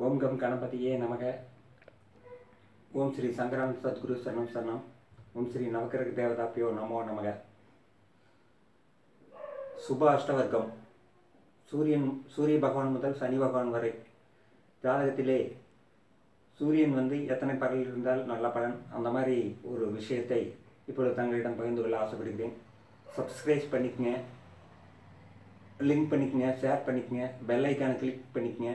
ஓம் come கணபதியே நமக ஓம் ஸ்ரீ சங்கரன் சத்குரு சரணம் சரணம் ஓம் ஸ்ரீ நவக்கிரக தேவதாப்பியோ நமோ நமக சுப அஷ்டவர்க்கம் சூரியன் சூரிய பகவான் முதல் சனி பகவான் வரை ஜாதகத்திலே சூரியன் வந்து எத்தனை பகல் இருந்தால் நல்ல பலன் அந்த மாதிரி ஒரு விஷயத்தை இப்பொழுது தங்களிடம் பகிர்ந்து கொள்ள ஆசைப்படுகிறேன் சப்ஸ்கிரைப் பண்ணிக்கங்க லிங்க் பண்ணிக்கங்க ஷேர் பண்ணிக்கங்க பெல் ஐக்கானை கிளிக் பண்ணிக்கங்க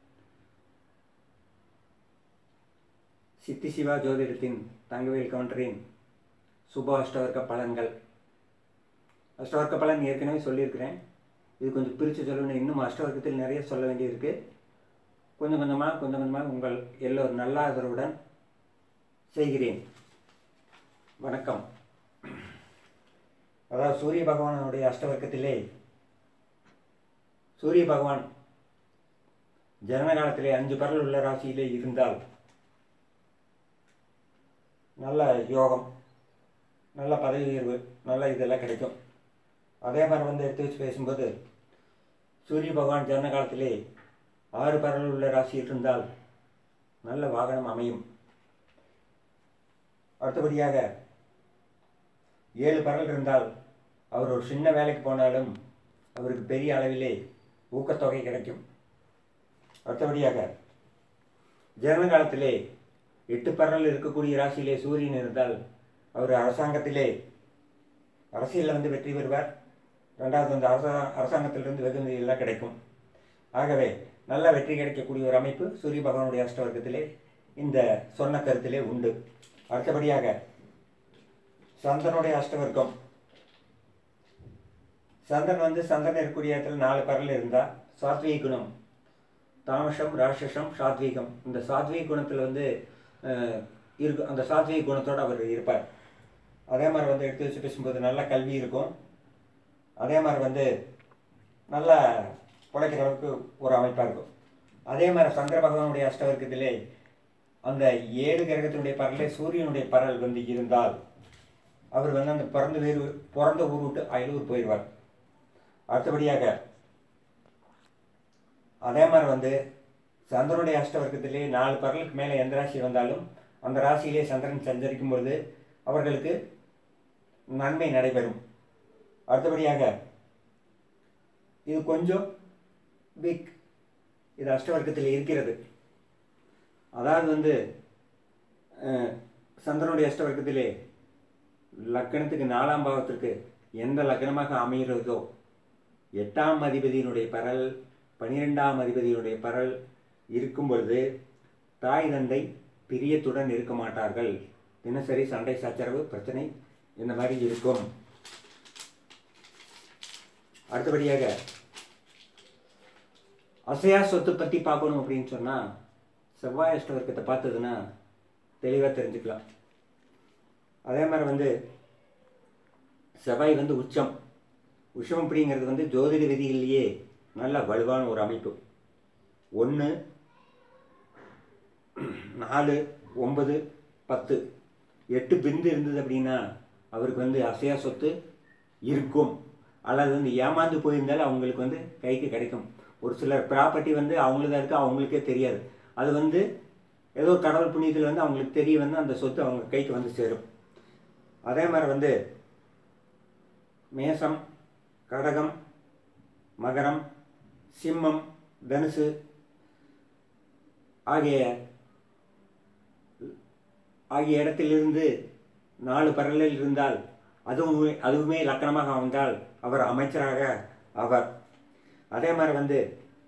சித்தி சிவா ஜோதிடத்தின் தங்கவேல் கவுண்டரின் சுப அஷ்டவர்க்க பலன்கள் அஷ்டவர்க்க பலன் ஏற்கனவே சொல்லியிருக்கிறேன் இது கொஞ்சம் பிரித்து சொல்லணும் இன்னும் அஷ்டவர்க்கத்தில் நிறைய சொல்ல வேண்டியிருக்கு கொஞ்சம் கொஞ்சமாக கொஞ்சம் கொஞ்சமாக உங்கள் எல்லோரும் நல்ல ஆதரவுடன் செய்கிறேன் வணக்கம் அதாவது சூரிய பகவானுடைய அஷ்டவர்க்கத்திலே சூரிய பகவான் ஜனன காலத்திலே அஞ்சு பரல் உள்ள ராசியிலே இருந்தால் நல்ல யோகம் நல்ல பதவி உயர்வு நல்ல இதெல்லாம் கிடைக்கும் அதே மாதிரி வந்து எடுத்து வச்சு பேசும்போது சூரிய பகவான் ஜனன காலத்திலே ஆறு பரல் உள்ள ராசியில் இருந்தால் நல்ல வாகனம் அமையும் அடுத்தபடியாக ஏழு பரல் இருந்தால் அவர் ஒரு சின்ன வேலைக்கு போனாலும் அவருக்கு பெரிய அளவிலே ஊக்கத்தொகை கிடைக்கும் அடுத்தபடியாக ஜனன காலத்திலே எட்டு பரல் இருக்கக்கூடிய ராசியிலே சூரியன் இருந்தால் அவர் அரசாங்கத்திலே அரசியலில் வந்து வெற்றி பெறுவார் ரெண்டாவது வந்து அரசா அரசாங்கத்திலிருந்து வெகுமதி எல்லாம் கிடைக்கும் ஆகவே நல்ல வெற்றி கிடைக்கக்கூடிய ஒரு அமைப்பு சூரிய பகவானுடைய அஷ்டவர்க்கத்திலே இந்த சொன்ன கருத்திலே உண்டு அடுத்தபடியாக சந்திரனுடைய அஷ்டவர்க்கம் சந்திரன் வந்து சந்திரன் இருக்கக்கூடிய இடத்துல நாலு பரல் இருந்தால் சாத்வீக குணம் தாமசம் ராட்சசம் சாத்வீகம் இந்த சாத்வீக குணத்தில் வந்து அஹ், இருக்கு அந்த சாத்வீக குணத்தோடு அவர் இருப்பார் அதே மாதிரி வந்து எடுத்து வச்சு பேசும்போது நல்ல கல்வி இருக்கும் அதே மாதிரி வந்து நல்ல பிழைக்கிற அளவுக்கு ஒரு அமைப்பாக இருக்கும் அதே மாதிரி சந்திர பகவானுடைய அஷ்டவர்க்கத்திலே அந்த ஏழு கிரகத்தினுடைய பரலே சூரியனுடைய பரல் வந்து இருந்தால் அவர் வந்து அந்த பிறந்த வேறு பிறந்த ஊர் விட்டு அயலூர் போயிடுவார் அடுத்தபடியாக அதே மாதிரி வந்து சந்திரனுடைய அஷ்டவர்க்கத்திலே நாலு பரலுக்கு மேலே எந்த ராசி வந்தாலும் அந்த ராசியிலே சந்திரன் சஞ்சரிக்கும் பொழுது அவர்களுக்கு நன்மை நடைபெறும் அடுத்தபடியாக இது கொஞ்சம் வீக் இது அஷ்டவர்க்கத்தில் இருக்கிறது அதாவது வந்து அஹ், சந்திரனுடைய அஷ்டவர்க்கத்திலே லக்கணத்துக்கு நாலாம் பாவத்திற்கு எந்த லக்னமாக அமைகிறதோ எட்டாம் அதிபதியினுடைய பரல் பனிரெண்டாம் அதிபதியினுடைய பரல் இருக்கும் பொழுது தாய் தந்தை பிரியத்துடன் இருக்க மாட்டார்கள் தினசரி சண்டை சச்சரவு பிரச்சனை இந்த மாதிரி இருக்கும் அடுத்தபடியாக அசையா சொத்து பற்றி பார்க்கணும் அப்படின்னு சொன்னால் செவ்வாய் அஷ்டவர்க்கத்தை பார்த்ததுன்னா தெளிவாக தெரிஞ்சுக்கலாம் அதே மாதிரி வந்து செவ்வாய் வந்து உச்சம் உச்சம் அப்படிங்கிறது வந்து ஜோதிட விதியிலேயே நல்ல வலுவான ஒரு அமைப்பு ஒன்று நாலு ஒன்பது பத்து எட்டு பிந்து இருந்தது அப்படின்னா அவருக்கு வந்து அசையா சொத்து இருக்கும் அல்லது வந்து ஏமாந்து போயிருந்தாலும் அவங்களுக்கு வந்து கைக்கு கிடைக்கும் ஒரு சிலர் ப்ராப்பர்ட்டி வந்து அவங்களுதான் இருக்குது அவங்களுக்கே தெரியாது அது வந்து ஏதோ ஒரு கடவுள் புண்ணியத்தில் வந்து அவங்களுக்கு தெரிய வந்து அந்த சொத்து அவங்க கைக்கு வந்து சேரும் அதே மாதிரி வந்து மேசம் கடகம் மகரம் சிம்மம் தனுசு ஆகிய ஆகிய இடத்திலிருந்து நாலு பரலில் இருந்தால் அதுவுமே அதுவுமே லக்கணமாக அமைந்தால் அவர் அமைச்சராக அவர் அதே மாதிரி வந்து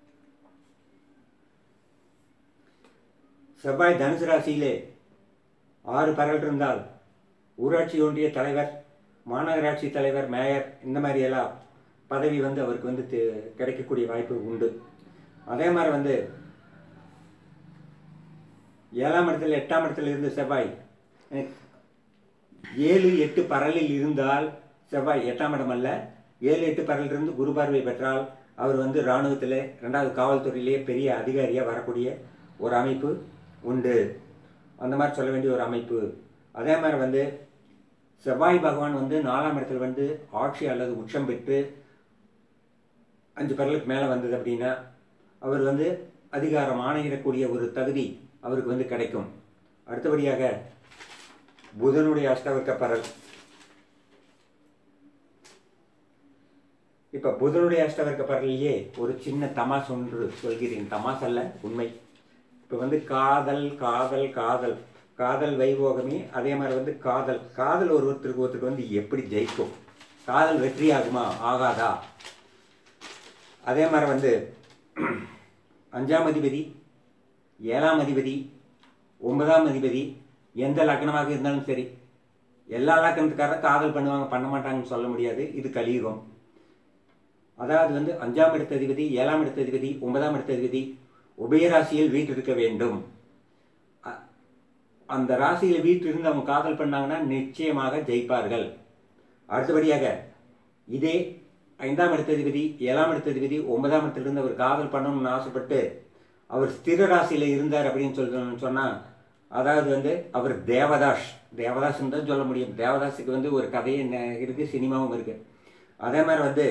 செவ்வாய் தனுசு ராசியிலே ஆறு பரல் இருந்தால் ஊராட்சி ஒன்றிய தலைவர் மாநகராட்சி தலைவர் மேயர் இந்த மாதிரி எல்லாம் பதவி வந்து அவருக்கு வந்து தெ- கிடைக்கக்கூடிய வாய்ப்பு உண்டு அதே மாதிரி வந்து ஏழாம் இடத்துல எட்டாம் இடத்துல இருந்து செவ்வாய் அஹ், ஏழு எட்டு பரலில் இருந்தால் செவ்வாய் எட்டாம் இடம் அல்ல ஏழு எட்டு பரலில் இருந்து குரு பார்வை பெற்றால் அவர் வந்து இராணுவத்தில் ரெண்டாவது காவல்துறையிலேயே பெரிய அதிகாரியாக வரக்கூடிய ஒரு அமைப்பு உண்டு அந்த மாதிரி சொல்ல வேண்டிய ஒரு அமைப்பு அதே மாதிரி வந்து செவ்வாய் பகவான் வந்து நாலாம் இடத்துல வந்து ஆட்சி அல்லது உச்சம் பெற்று அஞ்சு பரலுக்கு மேலே வந்தது அப்படின்னா அவர் வந்து அதிகாரம் ஆணையிடக்கூடிய ஒரு தகுதி அவருக்கு வந்து கிடைக்கும் அடுத்தபடியாக புதனுடைய அஷ்டவர்க்க பரல் இப்போ புதனுடைய அஷ்டவர்க்க பரலையே ஒரு சின்ன தமாஸ் ஒன்று சொல்கிறேன் தமாஸ் அல்ல உண்மை இப்போ வந்து காதல் காதல் காதல் காதல் வைபோகமே அதே மாதிரி வந்து காதல் காதல் ஒரு ஒருத்தருக்கு ஒருத்தருக்கு வந்து எப்படி ஜெயிக்கும் காதல் வெற்றி ஆகுமா ஆகாதா அதே மாதிரி வந்து அஞ்சாம் அதிபதி ஏழாம் அதிபதி ஒன்பதாம் அதிபதி எந்த லக்னமாக இருந்தாலும் சரி எல்லா லக்கணத்துக்காரரும் காதல் பண்ணுவாங்க பண்ண மாட்டாங்கன்னு சொல்ல முடியாது இது கலியுகம் அதாவது வந்து அஞ்சாம் இடத்த அதிபதி ஏழாம் இடத்த அதிபதி ஒன்பதாம் இடத்த அதிபதி உபயராசியில் வீட்டிருக்க வேண்டும் அ- அந்த ராசியில் வீட்டிலிருந்து அவங்க காதல் பண்ணாங்கன்னா நிச்சயமாக ஜெயிப்பார்கள் அடுத்தபடியாக இதே ஐந்தாம் இடத்த அதிபதி ஏழாம் இடத்த அதிபதி ஒன்பதாம் இடத்திலிருந்து அவர் காதல் பண்ணணும்னு ஆசைப்பட்டு அவர் ஸ்திர ராசியில் இருந்தார் அப்படின்னு சொல்லி சொன்னால் அதாவது வந்து அவர் தேவதாஸ் தேவதாஸ்ன்னு தான் சொல்ல முடியும் தேவதாஸுக்கு வந்து ஒரு கதையே நெ- இருக்கு சினிமாவும் இருக்கு அதே மாதிரி வந்து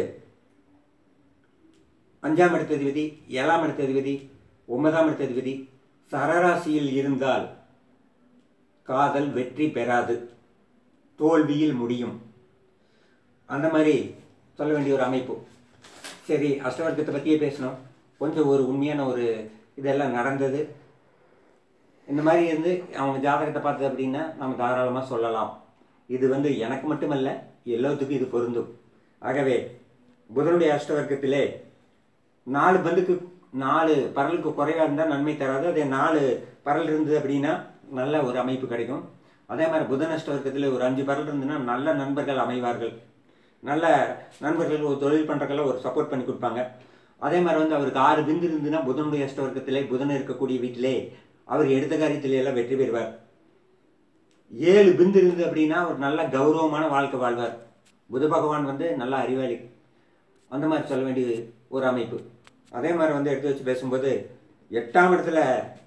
அஞ்சாம் இடத்த அதிபதி ஏழாம் இடத்த அதிபதி ஒன்பதாம் இடத்த அதிபதி சரராசியில் இருந்தால் காதல் வெற்றி பெறாது தோல்வியில் முடியும் அந்த மாதிரி சொல்ல வேண்டிய ஒரு அமைப்பு சரி அஷ்டவர்க்கத்தை பற்றியே பேசணும் கொஞ்சம் ஒரு உண்மையான ஒரு இதெல்லாம் நடந்தது இந்த மாதிரி இருந்து அவங்க ஜாதகத்தை பார்த்தது அப்படின்னா நம்ம தாராளமாக சொல்லலாம் இது வந்து எனக்கு மட்டுமல்ல எல்லாத்துக்கும் இது பொருந்தும் ஆகவே புதனுடைய அஷ்டவர்க்கத்திலே நாலு பந்துக்கு நாலு பரலுக்கு குறைவாக இருந்தால் நன்மை தராது அதே நாலு பரல் இருந்தது அப்படின்னா நல்ல ஒரு அமைப்பு கிடைக்கும் அதே மாதிரி புதன் அஷ்டவர்க்கத்தில் ஒரு அஞ்சு பரல் இருந்ததுன்னா நல்ல நண்பர்கள் அமைவார்கள் நல்ல நண்பர்கள் ஒரு தொழில் பண்ணுறக்கெல்லாம் ஒரு சப்போர்ட் பண்ணி கொடுப்பாங்க அதே மாதிரி வந்து அவருக்கு ஆறு பிந்து இருந்ததுன்னா புதனுடைய அஷ்டவர்க்கத்திலே புதன் இருக்கக்கூடிய வீட்டிலே அவர் எடுத்த காரியத்திலே எல்லாம் வெற்றி பெறுவார் ஏழு பிந்து இருந்தது அப்படின்னா ஒரு நல்ல கௌரவமான வாழ்க்கை வாழ்வார் புத பகவான் வந்து நல்ல அறிவாளி அந்த மாதிரி சொல்ல வேண்டிய ஒரு அமைப்பு அதே மாதிரி வந்து எடுத்து வச்சு பேசும்போது எட்டாம் இடத்துல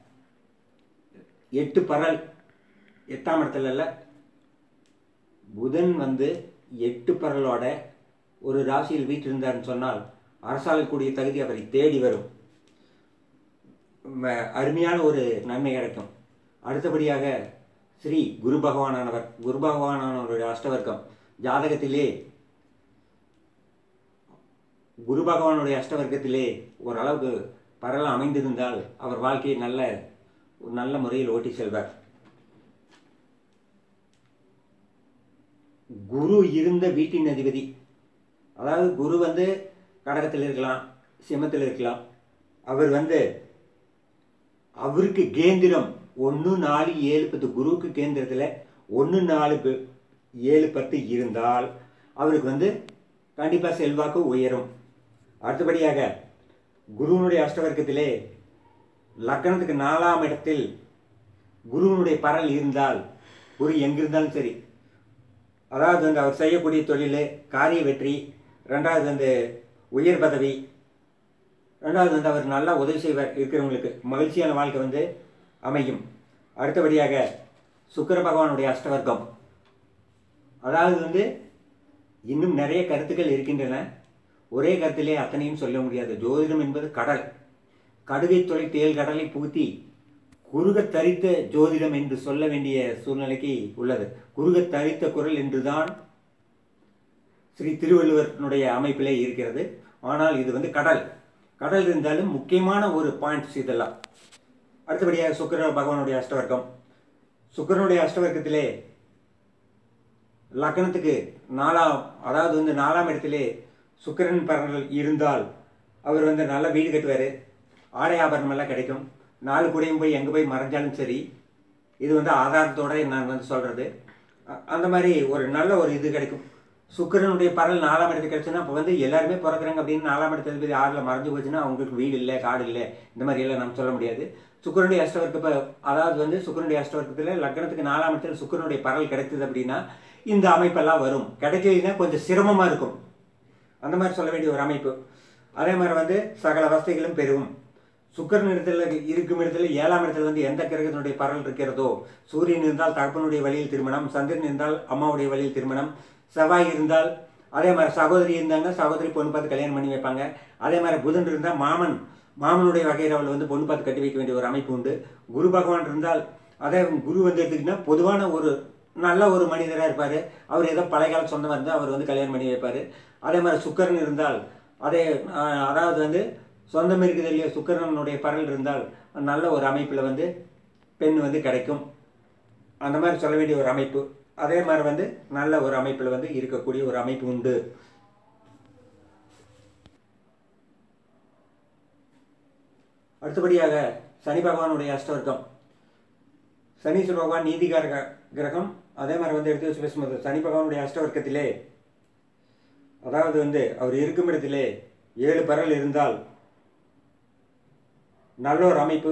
எட்டு பரல் எட்டாம் இடத்துல இல்ல புதன் வந்து எட்டு பரலோட ஒரு ராசியில் வீற்றிருந்தார்னு சொன்னால் அரசாளக்கூடிய தகுதி அவரை தேடி வரும் ம- அருமையான ஒரு நன்மை கிடைக்கும் அடுத்தபடியாக ஸ்ரீ குரு பகவானானவர் குரு பகவானானவருடைய அஷ்டவர்க்கம் ஜாதகத்திலே குரு பகவானுடைய அஷ்டவர்க்கத்திலே ஓரளவுக்கு பரல அமைந்திருந்தால் அவர் வாழ்க்கையை நல்ல ஒரு நல்ல முறையில் ஓட்டி செல்வார் குரு இருந்த வீட்டின் அதிபதி அதாவது குரு வந்து கடகத்தில் இருக்கலாம் சிம்மத்தில் இருக்கலாம் அவர் வந்து அவருக்கு கேந்திரம் ஒன்று நாலு ஏழு பத்து குருவுக்கு கேந்திரத்தில் ஒன்று நாலு பு- ஏழு பத்து இருந்தால் அவருக்கு வந்து கண்டிப்பாக செல்வாக்கு உயரும் அடுத்தபடியாக குருவினுடைய அஷ்டவர்க்கத்திலே லக்னத்துக்கு நாலாம் இடத்தில் குருவினுடைய பரல் இருந்தால் குரு எங்கிருந்தாலும் சரி அதாவது வந்து அவர் செய்யக்கூடிய தொழில் காரிய வெற்றி ரெண்டாவது வந்து உயர் பதவி ரெண்டாவது வந்து அவர் நல்லா உதவி செய்வார் இருக்கிறவங்களுக்கு மகிழ்ச்சியான வாழ்க்கை வந்து அமையும் அடுத்தபடியாக சுக்கிர பகவானுடைய அஷ்டவர்க்கம் அதாவது வந்து இன்னும் நிறைய கருத்துக்கள் இருக்கின்றன ஒரே கருத்திலே அத்தனையும் சொல்ல முடியாது ஜோதிடம் என்பது கடல் கடுகை தொலை தேல் கடலை புகுத்தி குறுகத் தரித்த ஜோதிடம் என்று சொல்ல வேண்டிய சூழ்நிலைக்கு உள்ளது குறுகத் தரித்த குரல் என்றுதான் ஸ்ரீ திருவள்ளுவனுடைய அமைப்பிலே இருக்கிறது ஆனால் இது வந்து கடல் கடல் இருந்தாலும் முக்கியமான ஒரு பாயிண்ட்ஸ் இதெல்லாம் அடுத்தபடியாக சுக்கிர பகவானுடைய அஷ்டவர்க்கம் சுக்கிரனுடைய அஷ்டவர்க்கத்திலே லக்னத்துக்கு நாலாம் அதாவது வந்து நாலாம் இடத்திலே சுக்கிரன் பரங்கள் இருந்தால் அவர் வந்து நல்ல வீடு கட்டுவார் ஆடை ஆபரணம் எல்லாம் கிடைக்கும் நாலு கூடையும் போய் எங்கே போய் மறைஞ்சாலும் சரி இது வந்து ஆதாரத்தோட நான் வந்து சொல்கிறது அந்த மாதிரி ஒரு நல்ல ஒரு இது கிடைக்கும் சுக்கிரனுடைய பரல் நாலாம் இடத்துக்கு கிடைச்சுன்னா அப்போ வந்து எல்லாருமே பிறக்குறாங்க அப்படின்னு நாலாம் இடத்துல போய் ஆறில் மறைஞ்சு போச்சுன்னா அவங்களுக்கு வீடு இல்லை காடு இல்லை இந்த மாதிரி எல்லாம் நம்ம சொல்ல முடியாது சுக்கிரனுடைய அஷ்டவர்க்க ப- அதாவது வந்து சுக்கிரனுடைய அஷ்டவர்க்கத்தில் லக்னத்துக்கு நாலாம் இடத்துல சுக்கிரனுடைய பரல் கிடைத்தது அப்படின்னா இந்த அமைப்பெல்லாம் வரும் கிடைக்கலைன்னா கொஞ்சம் சிரமமாக இருக்கும் அந்த மாதிரி சொல்ல வேண்டிய ஒரு அமைப்பு அதே மாதிரி வந்து சகல வசதிகளும் பெறும் சுக்கிரன் இடத்துல இருக்கும் இடத்துல ஏழாம் இடத்துல வந்து எந்த கிரகத்தினுடைய பரல் இருக்கிறதோ சூரியன் இருந்தால் தகப்பனுடைய வழியில் திருமணம் சந்திரன் இருந்தால் அம்மாவுடைய வழியில் திருமணம் செவ்வாய் இருந்தால் அதே மாதிரி சகோதரி இருந்தாங்க சகோதரி பொண்ணு பார்த்து கல்யாணம் பண்ணி வைப்பாங்க அதே மாதிரி புதன் இருந்தால் மாமன் மாமனுடைய வகைரவில் வந்து பொண்ணு பார்த்து கட்டி வைக்க வேண்டிய ஒரு அமைப்பு உண்டு குரு பகவான் இருந்தால் அதே குரு வந்து எடுத்துக்கிட்டிங்கன்னா பொதுவான ஒரு நல்ல ஒரு மனிதராக இருப்பார் அவர் ஏதோ பழைய கால சொந்தமாக இருந்தால் அவர் வந்து கல்யாணம் பண்ணி வைப்பார் அதே மாதிரி சுக்கரன் இருந்தால் அதே ஆஹ், அதாவது வந்து சொந்தம் இருக்குது இல்லையா சுக்கரனுடைய பரல் இருந்தால் நல்ல ஒரு அமைப்பில் வந்து பெண் வந்து கிடைக்கும் அந்த மாதிரி சொல்ல வேண்டிய ஒரு அமைப்பு அதே மாதிரி வந்து நல்ல ஒரு அமைப்பில் வந்து இருக்கக்கூடிய ஒரு அமைப்பு உண்டு அடுத்தபடியாக சனி பகவானுடைய அஷ்டவர்க்கம் சனீஸ்வர பகவான் நீதிகார க- கிரகம் அதே மாதிரி வந்து எடுத்து வச்சு பேசும்போது சனி பகவானுடைய அஷ்டவர்க்கத்திலே அதாவது வந்து அவர் இருக்கும் இடத்திலே ஏழு பரல் இருந்தால் நல்ல ஒரு அமைப்பு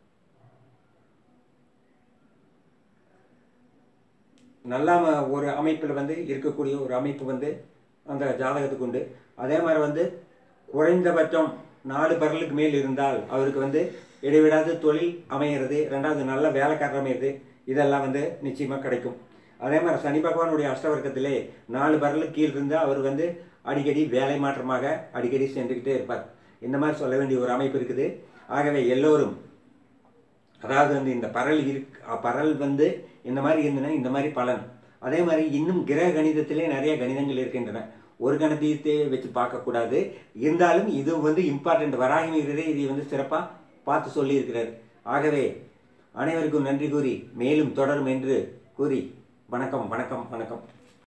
நல்ல ம- ஒரு அமைப்பில் வந்து இருக்கக்கூடிய ஒரு அமைப்பு வந்து அந்த ஜாதகத்துக்கு உண்டு அதே மாதிரி வந்து குறைந்தபட்சம் நாலு பரலுக்கு மேல் இருந்தால் அவருக்கு வந்து இடைவிடாது தொழில் அமையிறது ரெண்டாவது நல்ல வேலைக்காரர் அமையிறது இதெல்லாம் வந்து நிச்சயமாக கிடைக்கும் அதே மாதிரி சனி பகவானுடைய அஷ்டவர்க்கத்திலே நாலு பரலுக்கு கீழ் இருந்தால் அவர் வந்து அடிக்கடி வேலை மாற்றமாக அடிக்கடி சென்றுக்கிட்டே இருப்பார் இந்த மாதிரி சொல்ல வேண்டிய ஒரு அமைப்பு இருக்குது ஆகவே எல்லோரும் அதாவது வந்து இந்த பரல் இருக்கு அ- பரல் வந்து இந்த மாதிரி இருந்ததுன்னா இந்த மாதிரி பலன் அதே மாதிரி இன்னும் கிரக கணிதத்திலே நிறைய கணிதங்கள் இருக்கின்றன ஒரு கணிதத்தை வச்சு பார்க்கக்கூடாது இருந்தாலும் இது வந்து இம்பார்ட்டண்ட் வராகி வீரரே இதை வந்து சிறப்பாக பார்த்து சொல்லியிருக்கிறார் ஆகவே அனைவருக்கும் நன்றி கூறி மேலும் தொடரும் என்று கூறி வணக்கம் வணக்கம் வணக்கம்